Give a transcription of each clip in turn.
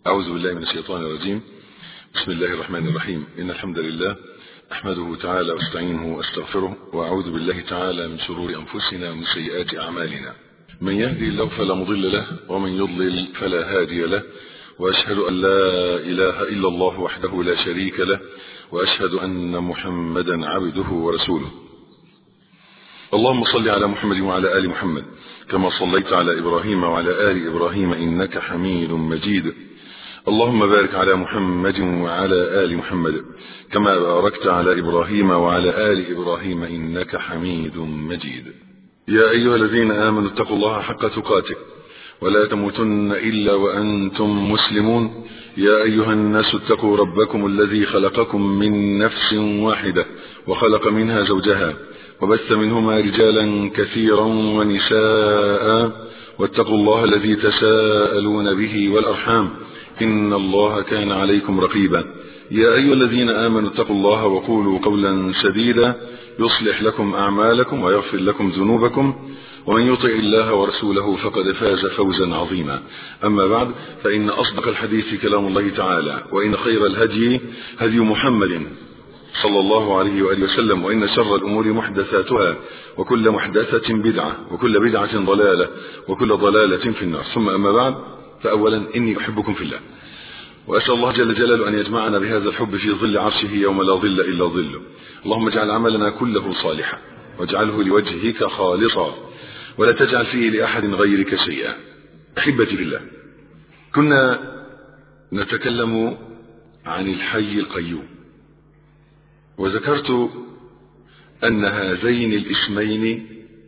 أعوذ بالله من الشيطان الرجيم بسم الله الرحمن الرحيم إن الحمد لله أحمده تعالى واستعينه واستغفره وأعوذ بالله تعالى من شرور أنفسنا ومن سيئات أعمالنا من يهدي الله فلا مضل له ومن يضلل فلا هادي له وأشهد أن لا إله إلا الله وحده لا شريك له وأشهد أن محمدا عبده ورسوله اللهم صل على محمد وعلى آل محمد كما صليت على إبراهيم وعلى آل إبراهيم إنك حميد مجيد اللهم بارك على محمد وعلى آل محمد كما باركت على إبراهيم وعلى آل إبراهيم إنك حميد مجيد يا أيها الذين آمنوا اتقوا الله حق تقاته ولا تموتن إلا وأنتم مسلمون يا أيها الناس اتقوا ربكم الذي خلقكم من نفس واحدة وخلق منها زوجها وبث منهما رجالا كثيرا ونساء واتقوا الله الذي تساءلون به والأرحام إن الله كان عليكم رقيبا يا أيها الذين آمنوا اتقوا الله وقولوا قولا سديدا يصلح لكم أعمالكم ويغفر لكم ذنوبكم ومن يطع الله ورسوله فقد فاز فوزا عظيما أما بعد فإن أصدق الحديث كلام الله تعالى وإن خير الهدي هدي محمد صلى الله عليه وآله وسلم وإن شر الأمور محدثاتها وكل محدثة بدعة وكل بدعة ضلالة وكل ضلالة في النار ثم أما بعد فأولا إني أحبكم في الله وأسأل الله جل جلاله أن يجمعنا بهذا الحب في ظل عرشه يوم لا ظل إلا ظله اللهم اجعل عملنا كله صالحا واجعله لوجهك خالصا ولا تجعل فيه لأحد غيرك شيئا أحبتي بالله كنا نتكلم عن الحي القيوم وذكرت أن هذين الاسمين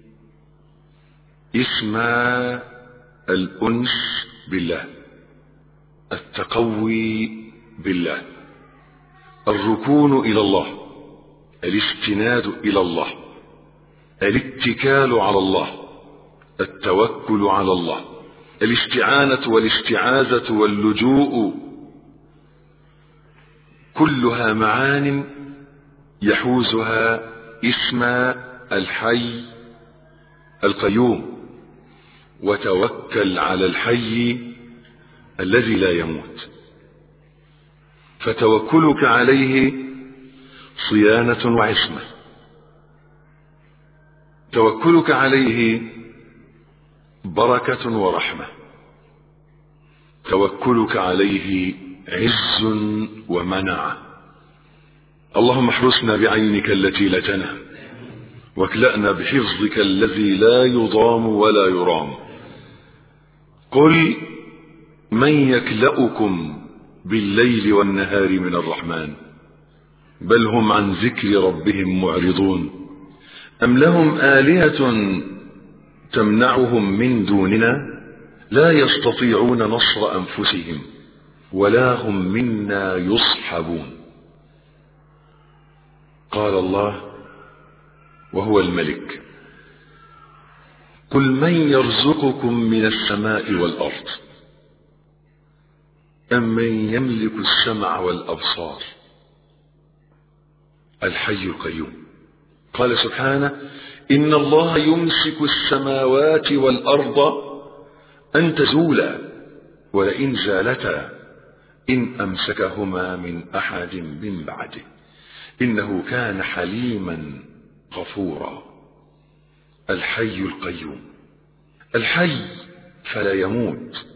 اسما الأنس بالله التقوي بالله الركون إلى الله الاستناد إلى الله الاتكال على الله التوكل على الله الاستعانة والاستعاذة واللجوء كلها معان يحوزها اسم الحي القيوم وتوكل على الحي الذي لا يموت فتوكلك عليه صيانة وعصمة توكلك عليه بركة ورحمة توكلك عليه عز ومنعه اللهم احرسنا بعينك التي لا تنام واكلأنا بحفظك الذي لا يضام ولا يرام قل من يكلأكم بالليل والنهار من الرحمن بل هم عن ذكر ربهم معرضون أم لهم آلهة تمنعهم من دوننا لا يستطيعون نصر أنفسهم ولا هم منا يصحبون قال الله وهو الملك قل من يرزقكم من السماء والأرض أم من يملك السمع والأبصار الحي القيوم قال سبحانه إن الله يمسك السماوات والأرض أن تزولا ولئن زالتا إن أمسكهما من أحد من بعده إنه كان حليما غفورا الحي القيوم الحي فلا يموت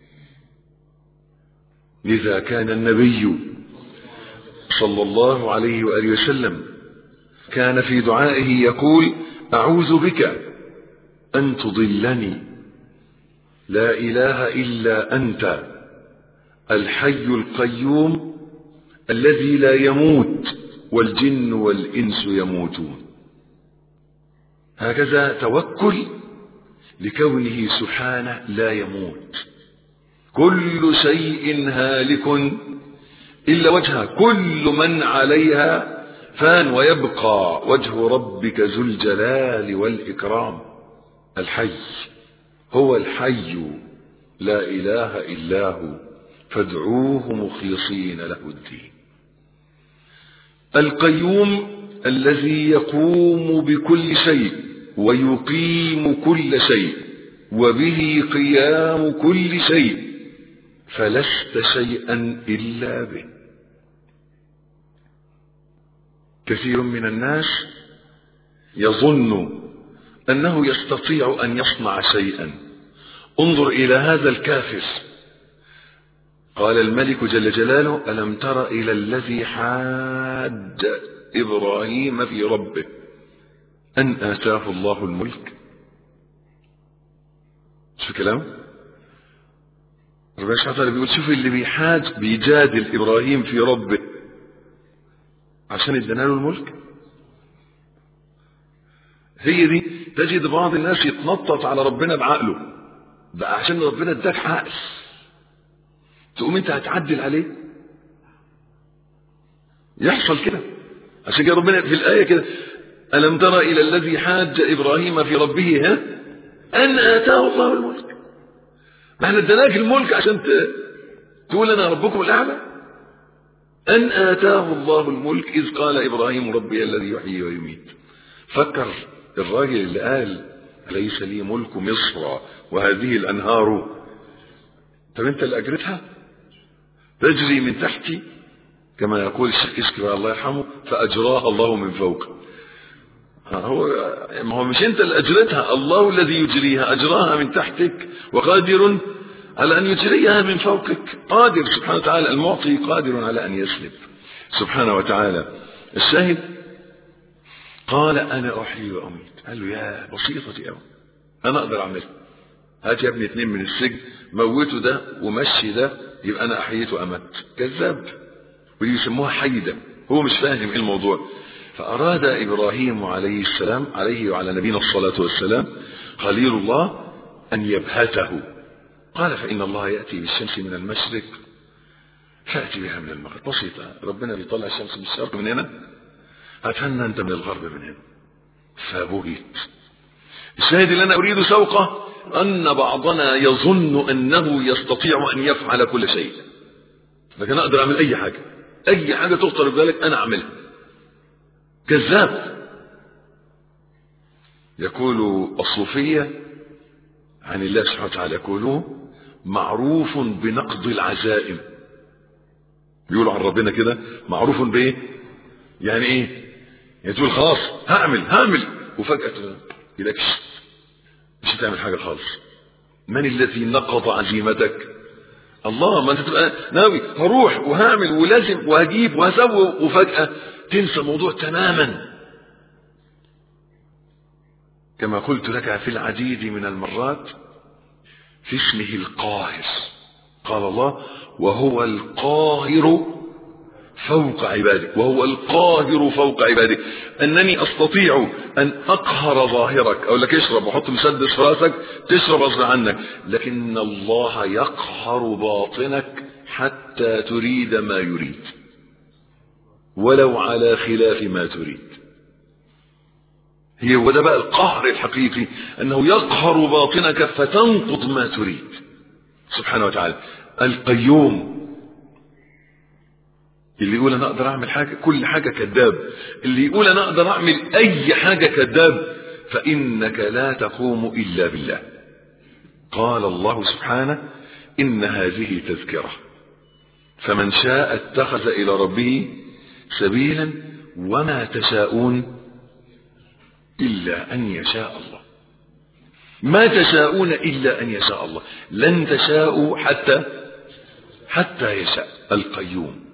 لذا كان النبي صلى الله عليه وآله وسلم كان في دعائه يقول أعوذ بك أن تضلني لا إله إلا أنت الحي القيوم الذي لا يموت والجن والإنس يموتون هكذا توكل لكونه سبحانه لا يموت كل شيء هالك إلا وجهه كل من عليها فان ويبقى وجه ربك ذو الجلال والإكرام الحي هو الحي لا إله إلا هو فادعوه مخلصين له الدين القيوم الذي يقوم بكل شيء ويقيم كل شيء وبه قيام كل شيء فلست شيئا إلا به كثير من الناس يظن أنه يستطيع أن يصنع شيئا انظر إلى هذا الكافر قال الملك جل جلاله ألم تر إلى الذي حاج إبراهيم في ربه أن آتاه الله الملك شو الكلام ربنا سبحانه وتعالى بيقول شوف اللي بيحاج بيجادل إبراهيم في ربه عشان ادانا له الملك هي دي تجد بعض الناس يتنطط على ربنا بعقله بقى عشان ربنا اداك عقل تقوم انت هتعدل عليه يحصل كده عشان كده ربنا في الآية كده ألم ترى إلى الذي حاج إبراهيم في ربه ها أن آتاه الله الملك ما احنا اديناك الملك عشان تقول أنا ربكم الأعلى أن آتاه الله الملك إذ قال إبراهيم ربي الذي يحيي ويميت فكر الراجل اللي قال ليس لي ملك مصر وهذه الأنهار طب أنت اللي أجرتها تجري من تحتي كما يقول الشيخ كشكي الله يرحمه فأجراها الله من فوق هو ما هو مش انت اللي اجرتها الله الذي يجريها اجراها من تحتك وقادر على ان يجريها من فوقك قادر سبحانه وتعالى المعطي قادر على ان يسلب سبحانه وتعالى الشاهد قال انا احيي واميت قال له يا بسيطه دي قوي انا اقدر اعملها هات يا ابني اتنين من السجن موته ده ومشي ده يبقى انا احييت وامت كذاب ودي يسموها حيده هو مش فاهم ايه الموضوع فأراد إبراهيم عليه السلام عليه وعلى نبينا الصلاة والسلام خليل الله أن يبهته قال فإن الله يأتي بالشمس من المشرق فأتي بها من المغرب بسيطة ربنا بيطلع الشمس من الشرق من هنا هتهنى أنت من الغرب من هنا فبهت الشاهد اللي أنا أريد سوقه أن بعضنا يظن أنه يستطيع أن يفعل كل شيء لكن أقدر أعمل أي حاجة أي حاجة تخطر ببالك أنا أعملها كذاب يقول الصوفية عن الله سبحانه وتعالى يقولون معروف بنقض العزائم يقولوا عن ربنا كده معروف بايه يعني ايه يعني تقول خلاص هعمل هعمل وفجأة يلاقيش مش هتعمل حاجة خالص من الذي نقض عزيمتك الله ما انت تبقى ناوي هروح وهعمل ولازم وهجيب وهسوي وفجأة تنسى الموضوع تماما كما قلت لك في العديد من المرات في اسمه القاهر قال الله وهو القاهر فوق عباده وهو القاهر فوق عباده أنني أستطيع أن أقهر ظاهرك أقول لك اشرب وحط مسدس في راسك تشرب غصب عنك لكن الله يقهر باطنك حتى تريد ما يريد ولو على خلاف ما تريد هي وده بقى القهر الحقيقي أنه يقهر باطنك فتنقض ما تريد سبحانه وتعالى القيوم اللي يقول انا اقدر اعمل حاجه كل حاجه كذاب اللي يقول انا اقدر اعمل اي حاجه كذاب فانك لا تقوم الا بالله قال الله سبحانه ان هذه تذكره فمن شاء اتخذ الى ربه سبيلا وما تشاءون الا ان يشاء الله ما تشاءون الا ان يشاء الله لن تشاءوا حتى حتى يشاء القيوم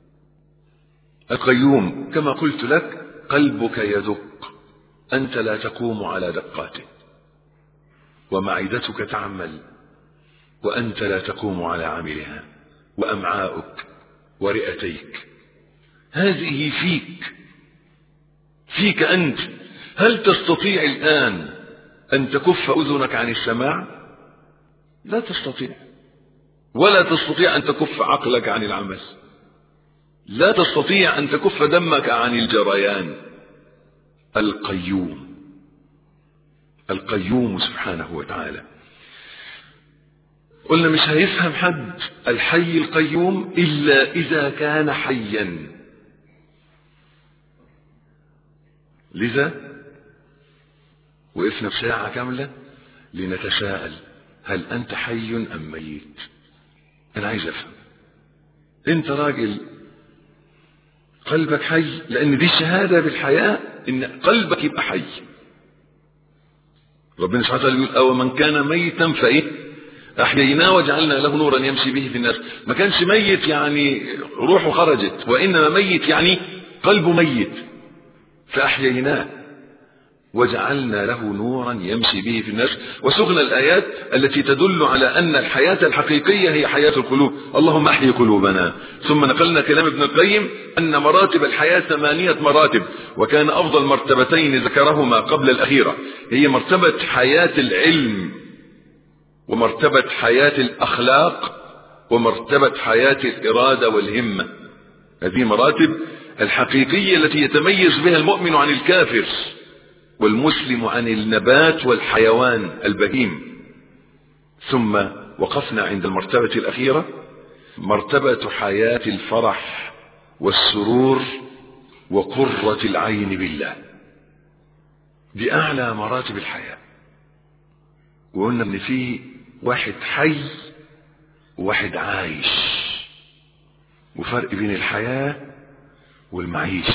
القيوم كما قلت لك قلبك يدق أنت لا تقوم على دقاته ومعدتك تعمل وأنت لا تقوم على عملها وأمعاؤك ورئتيك هذه فيك فيك أنت هل تستطيع الآن أن تكف أذنك عن السماع لا تستطيع ولا تستطيع أن تكف عقلك عن العمل لا تستطيع أن تكف دمك عن الجريان القيوم القيوم سبحانه وتعالى قلنا مش هيفهم حد الحي القيوم إلا إذا كان حيا لذا وقفنا بساعة كاملة لنتساءل هل أنت حي أم ميت انا عايز افهم انت راجل قلبك حي لان دي الشهاده بالحياه ان قلبك يبقى حي ربنا سبحانه وتعالى يقول او من كان ميتا فايه احييناه وجعلنا له نورا يمشي به في الناس ما كانش ميت يعني روحه خرجت وانما ميت يعني قلبه ميت فاحييناه وجعلنا له نورا يمشي به في الناس وسقنا الآيات التي تدل على أن الحياة الحقيقية هي حياة القلوب اللهم أحيي قلوبنا ثم نقلنا كلام ابن القيم أن مراتب الحياة ثمانية مراتب وكان أفضل مرتبتين ذكرهما قبل الأخيرة هي مرتبة حياة العلم ومرتبة حياة الأخلاق ومرتبة حياة الإرادة والهمة هذه مراتب الحقيقية التي يتميز بها المؤمن عن الكافر والمسلم عن النبات والحيوان البهيم ثم وقفنا عند المرتبة الأخيرة مرتبة حياة الفرح والسرور وقرة العين بالله دي أعلى مراتب الحياة وقلنا إن في واحد حي وواحد عايش وفرق بين الحياة والمعيشة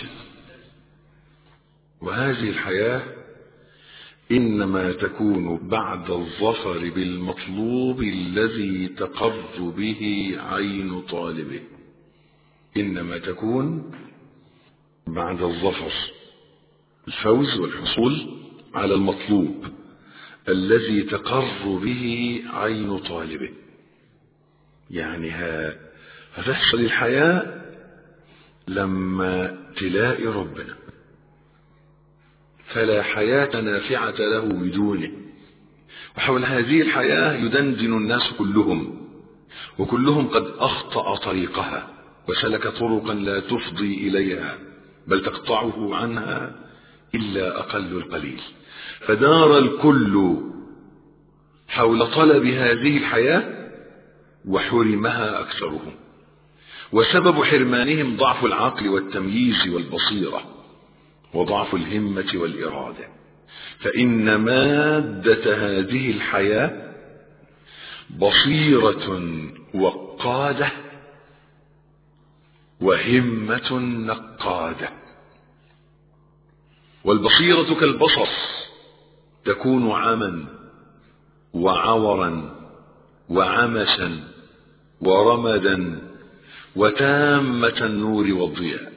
وهذه الحياة إنما تكون بعد الظفر بالمطلوب الذي تقر به عين طالبه إنما تكون بعد الظفر الفوز والحصول على المطلوب الذي تقر به عين طالبه يعني ها هتحصل الحياة لما تلاقي ربنا فلا حياة نافعة له بدونه وحول هذه الحياة يدندن الناس كلهم وكلهم قد أخطأ طريقها وسلك طرقا لا تفضي إليها بل تقطعه عنها إلا أقل القليل فدار الكل حول طلب هذه الحياة وحرمها أكثرهم وسبب حرمانهم ضعف العقل والتمييز والبصيره وضعف الهمة والإرادة فإن مادة هذه الحياة بصيرة وقادة وهمة نقادة والبصيرة كالبصر تكون عما وعورا وعمشا ورمدا وتامة النور والضياء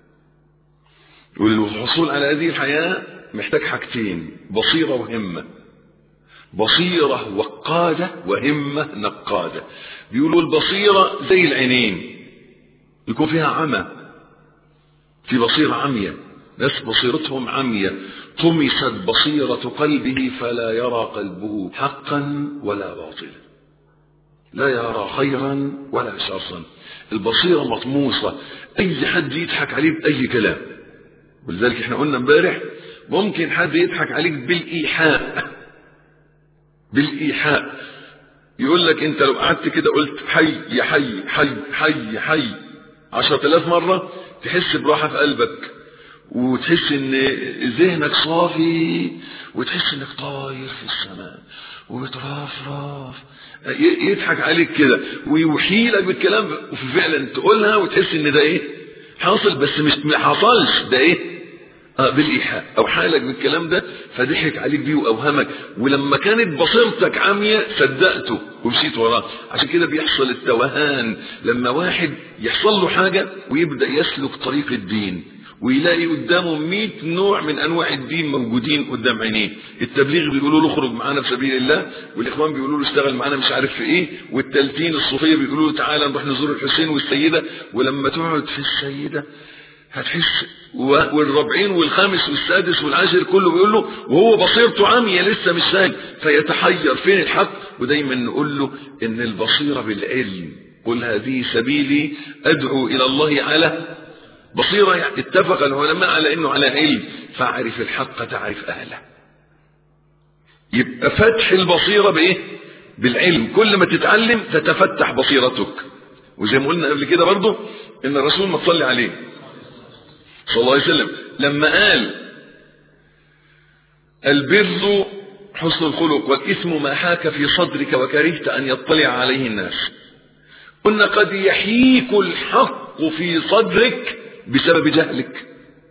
وللحصول على هذه الحياة محتاج حاجتين بصيرة وهمة بصيرة وقادة وهمة نقادة بيقولوا البصيرة زي العينين يكون فيها عمى في بصيرة عمية ناس بصيرتهم عمية طمست بصيرة قلبه فلا يرى قلبه حقا ولا باطلا لا يرى خيرا ولا شرا البصيرة مطموسة أي حد يضحك عليه بأي كلام ولذلك احنا قلنا امبارح ممكن حد يضحك عليك بالايحاء بالايحاء يقول لك انت لو قعدت كده قلت حي يا حي حي حي حي عشرة آلاف مرة تحس براحة في قلبك وتحس ان ذهنك صافي وتحس انك طاير في السماء وبترفرف يضحك عليك كده ويوحي لك بالكلام وفعلا تقولها وتحس ان ده ايه حاصل بس مش ما حصلش ده ايه آه بالإيحاء أو حالك بالكلام ده فضحك عليك بيه وأوهمك ولما كانت بصيرتك عامية صدقته ومشيت وراه عشان كده بيحصل التوهان لما واحد يحصل له حاجة ويبدأ يسلك طريق الدين ويلاقي قدامه 100 نوع من انواع الدين موجودين قدام عينيه التبليغ بيقولوا له اخرج معانا في سبيل الله والاخوان بيقولوا له اشتغل معانا مش عارف في ايه والتلتين الصوفيه بيقولوا له تعالى نروح نزور الحسين والسيده ولما تقعد في السيده هتحس والربعين والخامس والسادس والعاشر كله بيقول له وهو بصيرته عاميه لسه مش سهل فيتحير فين الحق ودايما نقول له ان البصيره بالعلم قل هذه سبيلي ادعو الى الله على بصيرة اتفق العلماء على انه على علم فاعرف الحق تعرف اهله يبقى فتح البصيرة بايه بالعلم كل ما تتعلم تتفتح بصيرتك وزي ما قلنا قبل كده برضه ان الرسول ما تصلي عليه صلى الله عليه وسلم لما قال البر حسن الخلق والاثم ما حاك في صدرك وكرهت ان يطلع عليه الناس قلنا قد يحيك الحق في صدرك بسبب جهلك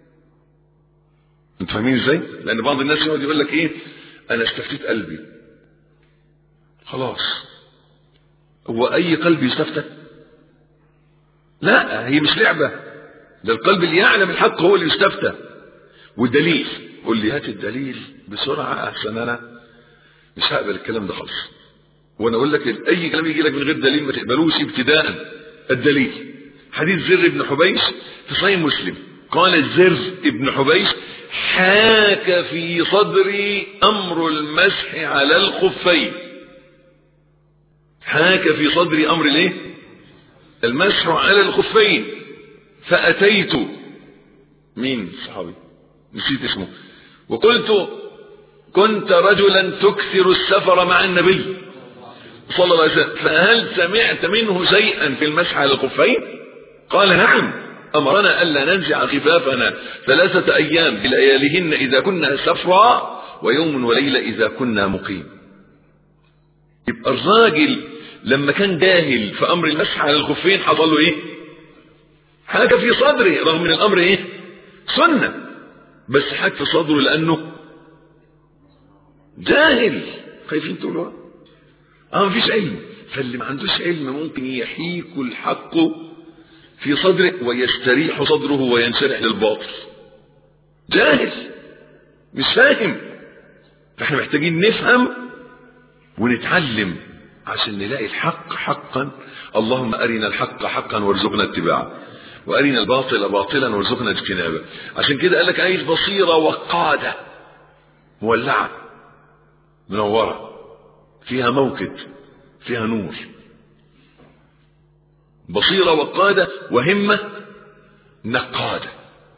انتوا فاهمين ازاي لان بعض الناس يقعد يقول لك ايه انا استفتيت قلبي خلاص هو اي قلب يستفتى لا هي مش لعبة ده القلب اللي يعلم الحق هو اللي يستفتى والدليل قول لي هات الدليل بسرعة احسن انا مش هقبل الكلام ده خالص وانا اقول لك اي كلام يجي لك من غير دليل ما تقبلوش ابتداء الدليل حديث زر بن حبيش في صحيح مسلم قال زر بن حبيش حاك في صدري امر المسح على الخفين حاك في صدري امر الايه المسح على الخفين فاتيت مين صحابي نسيت اسمه وقلت كنت رجلا تكثر السفر مع النبي صلى الله عليه وسلم فهل سمعت منه شيئا في المسح على الخفين قال نعم أمرنا ألا ننزع خفافنا ثلاثة أيام بلياليهن إذا كنا سفرا ويوم وليلة إذا كنا مقيم يبقى الراجل لما كان جاهل في أمر المسح على الخفين حصل له إيه حاجة في صدره رغم من الأمر إيه سنة بس حاجة في صدره لأنه جاهل خايفين تقولوا اه مفيش علم فاللي ما عندوش علم ممكن يحيك الحق في صدره ويستريح صدره وينشرح للباطل جاهل مش فاهم فاحنا محتاجين نفهم ونتعلم عشان نلاقي الحق حقا اللهم أرنا الحق حقا وارزقنا اتباعه وأرنا الباطل باطلا وارزقنا اجتنابه عشان كده قال لك عايز بصيرة وقادة مولعة منورة فيها موكد فيها نور بصيرة وقادة وهمة نقادة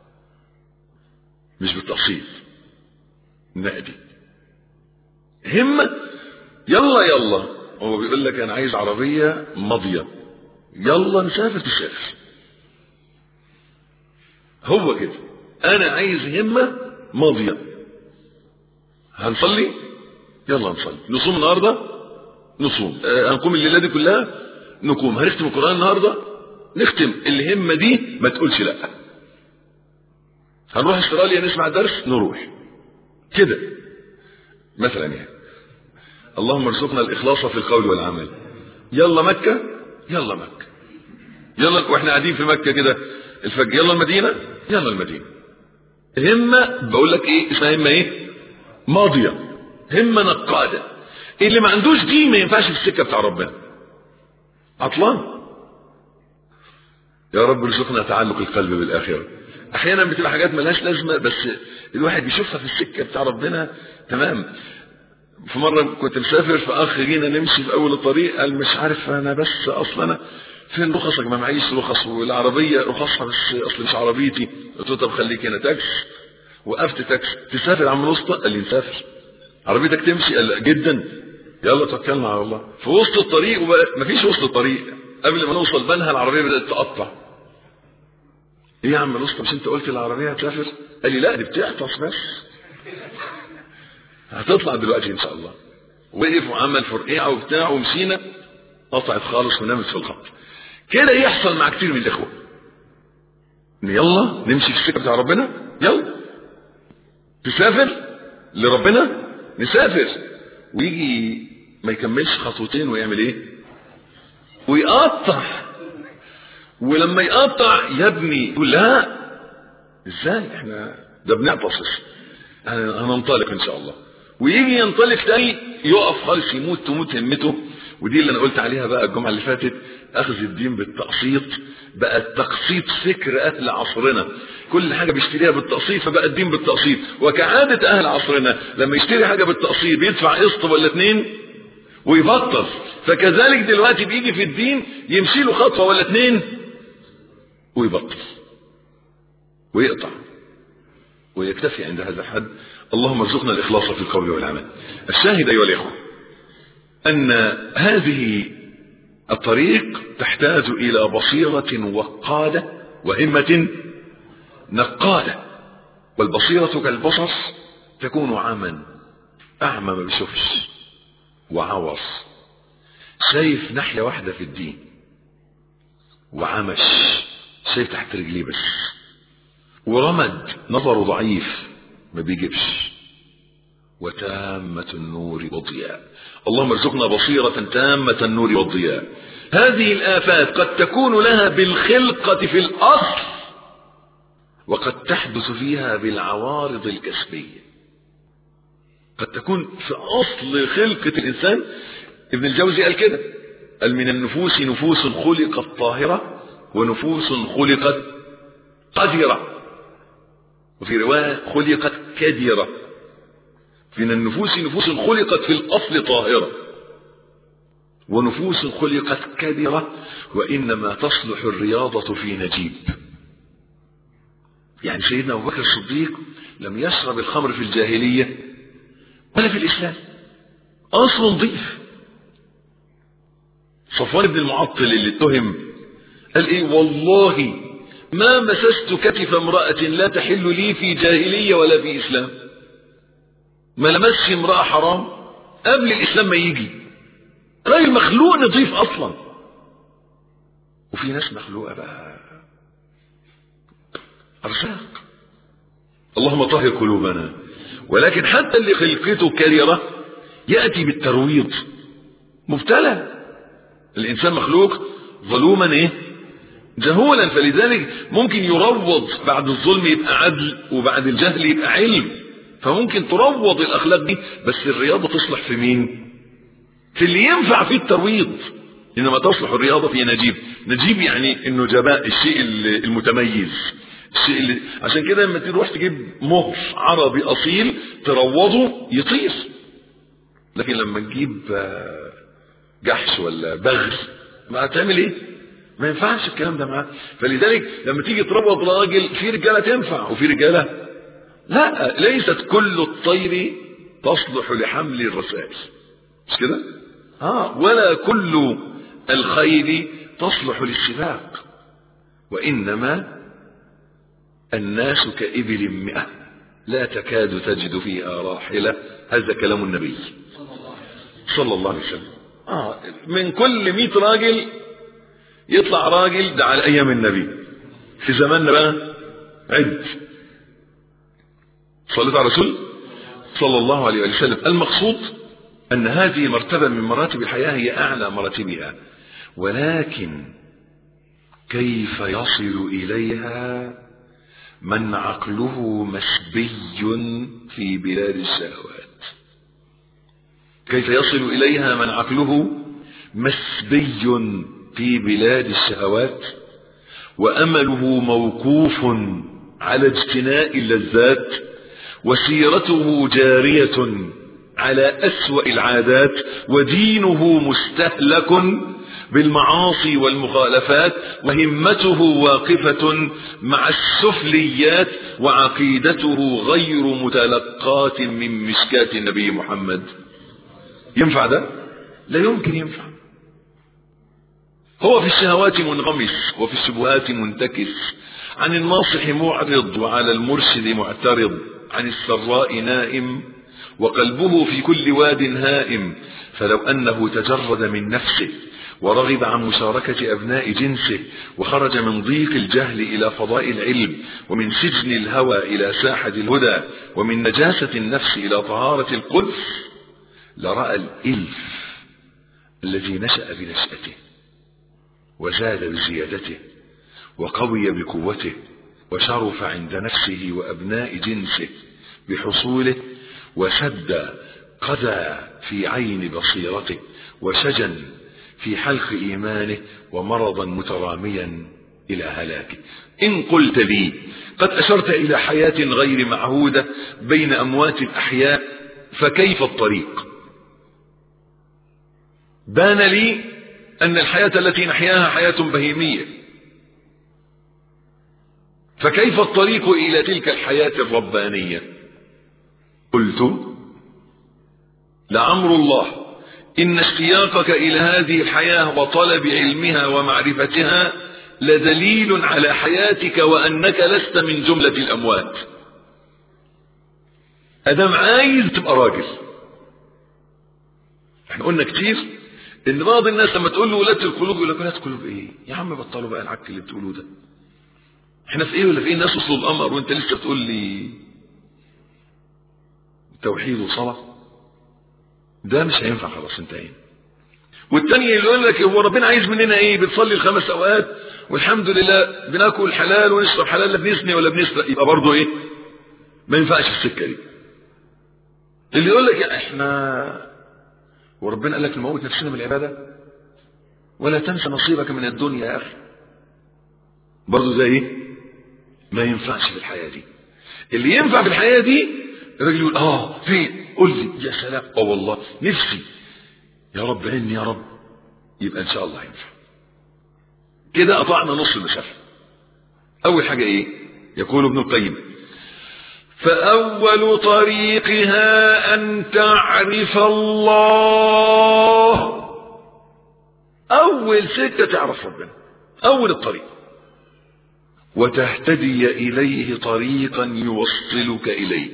مش بالتقسيط نقدي همة يلا يلا هو بيقول لك انا عايز عربية ماضية يلا نسافر تسافر هو كده انا عايز همة ماضية هنصلي يلا نصلي نصوم النهاردة نصوم آه هنقوم الليلة دي كلها نقوم هنختم القرآن النهاردة نختم الهمة دي ما تقولش لا هنروح استراليا نسمع درس نروح كده مثلا يعني اللهم ارزقنا الإخلاص في القول والعمل يلا مكة يلا مكة يلا واحنا قاعدين في مكة كده الفجر يلا المدينة يلا المدينة همة بقول لك ايه اسمها همة ايه ماضية همة نقادة اللي ما عندوش دي ما ينفعش في السكة بتاع ربنا عطلان يا رب ارزقنا تعلق القلب بالآخرة احيانا بتبقى حاجات ملهاش لازمة بس الواحد بيشوفها في السكة بتاع ربنا تمام في مرة كنت مسافر فأخ جينا نمشي في أول الطريق قال مش عارف أنا بس أصلا أنا فين رخصك ما معيش رخص والعربية رخصها بس أصل مش عربيتي قلت له طب خليك هنا تاكس وقفت تاكس تسافر يا عم الوسطى قال لي نسافر عربيتك تمشي قال لا جدا يلا توكلنا على الله في وسط الطريق وبقى مفيش وسط الطريق قبل ما نوصل بنها العربية بدأت تقطع ايه يا عم الوسطى مش انت قلت العربية هتسافر قال لي لا دي بتعطس بس هتطلع دلوقتي ان شاء الله وقف وعمل فرقيعه وبتاع ومشينا قطعت خالص ونامت في الخط كده يحصل مع كتير من الاخوه يلا نمشي في السكه بتاع ربنا يلا تسافر لربنا نسافر ويجي ما يكملش خطوتين ويعمل ايه ويقطع ولما يقطع يا ابني يقول لا ازاي احنا ده بنعطس هننطلق ان شاء الله ويجي ينطلق تاني يقف خالص يموت تموت همته ودي اللي انا قلت عليها بقى الجمعه اللي فاتت اخذ الدين بالتقسيط بقى التقسيط فكر اهل عصرنا كل حاجه بيشتريها بالتقسيط فبقى الدين بالتقسيط وكعاده اهل عصرنا لما يشتري حاجه بالتقسيط بيدفع قسط ولا اتنين ويبطل فكذلك دلوقتي بيجي في الدين يمشي له خطوه ولا اتنين ويبطل ويقطع ويكتفي عند هذا الحد اللهم ارزقنا الإخلاص في القول والعمل الشاهد أيها الإخوة أن هذه الطريق تحتاج إلى بصيرة وقادة وهمة نقادة والبصيرة كالبصر تكون عاما أعمى ما بيشوفش وعوص شايف ناحية واحدة في الدين وعمش شايف تحت رجليه بس ورمد نظره ضعيف ما بيجيبش وتامة النور والضياء اللهم ارزقنا بصيرة تامة النور والضياء هذه الآفات قد تكون لها بالخلقة في الأصل وقد تحدث فيها بالعوارض الكسبية قد تكون في أصل خلقة الإنسان ابن الجوزي قال كده قال من النفوس نفوس خلقت طاهرة ونفوس خلقت قذرة وفي رواية خلقت كدرة من النفوس نفوس خلقت في الأصل طاهرة ونفوس خلقت كدرة وإنما تصلح الرياضة في نجيب يعني سيدنا أبو بكر الصديق لم يشرب الخمر في الجاهلية ولا في الإسلام أصل نظيف صفوان بن المعطل اللي اتهم قال ايه والله ما مسست كتف امرأة لا تحل لي في جاهلية ولا في إسلام ما لمسش امرأة حرام قبل الإسلام ما يجي راجل مخلوق نظيف أصلا وفي ناس مخلوقة بقى أرزاق اللهم طهر قلوبنا ولكن حتى اللي خلقته كريرة يأتي بالترويض مبتلى الإنسان مخلوق ظلوما إيه جهولا فلذلك ممكن يروض بعد الظلم يبقى عدل وبعد الجهل يبقى علم فممكن تروض الأخلاق دي بس الرياضة تصلح في مين في اللي ينفع فيه الترويض إنما تصلح الرياضة في نجيب نجيب يعني النجباء الشيء المتميز الشيء اللي عشان كده لما تروح تجيب مهر عربي أصيل تروضه يطير لكن لما تجيب جحش ولا بغل ما هتعمل ايه ما ينفعش الكلام ده معاه فلذلك لما تيجي تروض راجل في رجاله تنفع وفي رجاله لا ليست كل الطير تصلح لحمل الرسائل مش كده اه ولا كل الخيل تصلح للسباق وانما الناس كإبل مئة لا تكاد تجد فيها راحلة هذا كلام النبي صلى الله عليه وسلم آه من كل مئة راجل يطلع راجل ده على أيام النبي في زماننا بقى عد صليت على رسول صلى الله عليه وسلم المقصود أن هذه مرتبة من مراتب الحياة هي أعلى مراتبها ولكن كيف يصل إليها من عقله مسبي في بلاد الشهوات كيف يصل إليها من عقله مسبي في بلاد الشهوات وأمله موقوف على اجتناء اللذات وسيرته جارية على أسوأ العادات ودينه مستهلك بالمعاصي والمخالفات وهمته واقفة مع السفليات وعقيدته غير متلقاة من مشكاة النبي محمد ينفع ده؟ لا يمكن ينفع هو في الشهوات منغمس وفي الشبهات منتكس عن الناصح معرض وعلى المرشد معترض عن السراء نائم وقلبه في كل واد هائم فلو أنه تجرد من نفسه ورغب عن مشاركة أبناء جنسه وخرج من ضيق الجهل إلى فضاء العلم ومن سجن الهوى إلى ساحة الهدى ومن نجاسة النفس إلى طهارة القدس لرأى الإلف الذي نشأ بنشأته وزاد بزيادته وقوي بقوته وشرف عند نفسه وأبناء جنسه بحصوله وسد قذى في عين بصيرته وشجن في حلق إيمانه ومرضا متراميا إلى هلاكه إن قلت لي قد أشرت إلى حياة غير معهودة بين أموات الأحياء فكيف الطريق بان لي أن الحياة التي نحياها حياة بهيمية فكيف الطريق إلى تلك الحياة الربانية قلت لعمر الله إن اشتياقك إلى هذه الحياة وطلب علمها ومعرفتها لدليل على حياتك وأنك لست من جملة الأموات أدم عايز تبقى راجل احنا قلنا كتير ان بعض الناس لما تقول له ولاده القلوب يقول لك ولاده القلوب ايه يا عم بطلوا بقى العك اللي بتقولوه ده احنا في ايه ولا في ايه الناس وصلوا القمر وانت لسه بتقول لي توحيد وصلاه ده مش هينفع خلاص انتهينا والتاني اللي يقول لك هو ربنا عايز مننا ايه بتصلي الخمس اوقات والحمد لله بناكل حلال ونشرب حلال لا بنسني ولا بنسرق يبقى برضه ايه ما ينفعش السكه دي اللي يقول لك احنا وربنا قال لك نموت نفسنا بالعباده ولا تنسى نصيبك من الدنيا يا اخي برضه زي ايه ما ينفعش في الحياه دي اللي ينفع في الحياه دي الراجل يقول اه فين قول لي يا سلام اه والله نفسي يا رب عيني يا رب يبقى ان شاء الله ينفع كده قطعنا نص المسافه اول حاجه ايه يقول ابن القيم فاول طريقها ان تعرف الله اول سكه تعرف ربنا اول الطريق وتهتدي اليه طريقا يوصلك اليه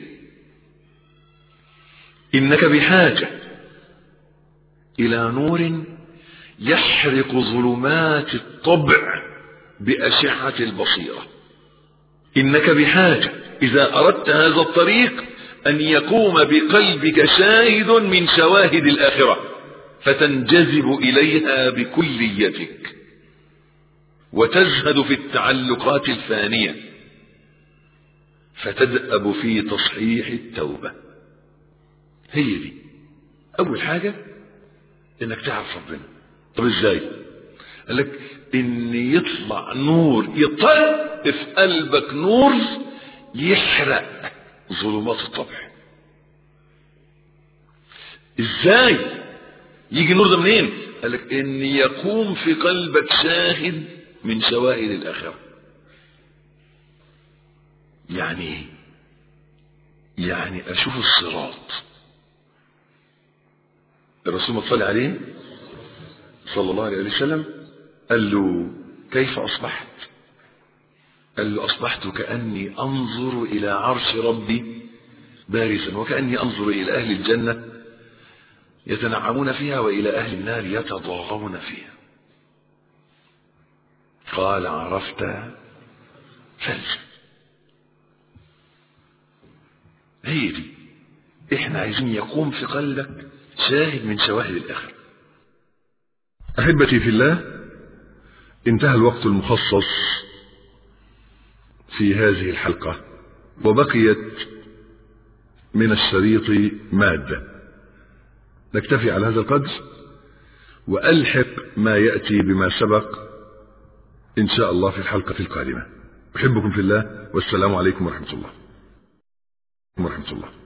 انك بحاجه الى نور يحرق ظلمات الطبع باشعه البصيره انك بحاجه اذا اردت هذا الطريق ان يقوم بقلبك شاهد من شواهد الاخره فتنجذب اليها بكليتك وتزهد في التعلقات الفانيه فتدأب في تصحيح التوبه هي دي اول حاجه انك تعرف ربنا طب ازاي قال لك ان يطلع نور يطلع في قلبك نور يحرق ظلمات الطبع ازاي يجي النور ده منين قال لك ان يقوم في قلبك شاهد من شواهد الاخره يعني ايه يعني اشوف الصراط الرسول صلى عليه صلى الله عليه وسلم قال له كيف أصبحت قال له أصبحت كأني أنظر إلى عرش ربي بارزا وكأني أنظر إلى أهل الجنة يتنعمون فيها وإلى أهل النار يتضاغون فيها قال عرفت فلسفة هي دي احنا عايزين يقوم في قلبك شاهد من شواهد الآخرة أحبتي في الله انتهى الوقت المخصص في هذه الحلقة وبقيت من الشريط مادة نكتفي على هذا القدر وألحق ما يأتي بما سبق إن شاء الله في الحلقة القادمة أحبكم في الله والسلام عليكم ورحمة الله ورحمة الله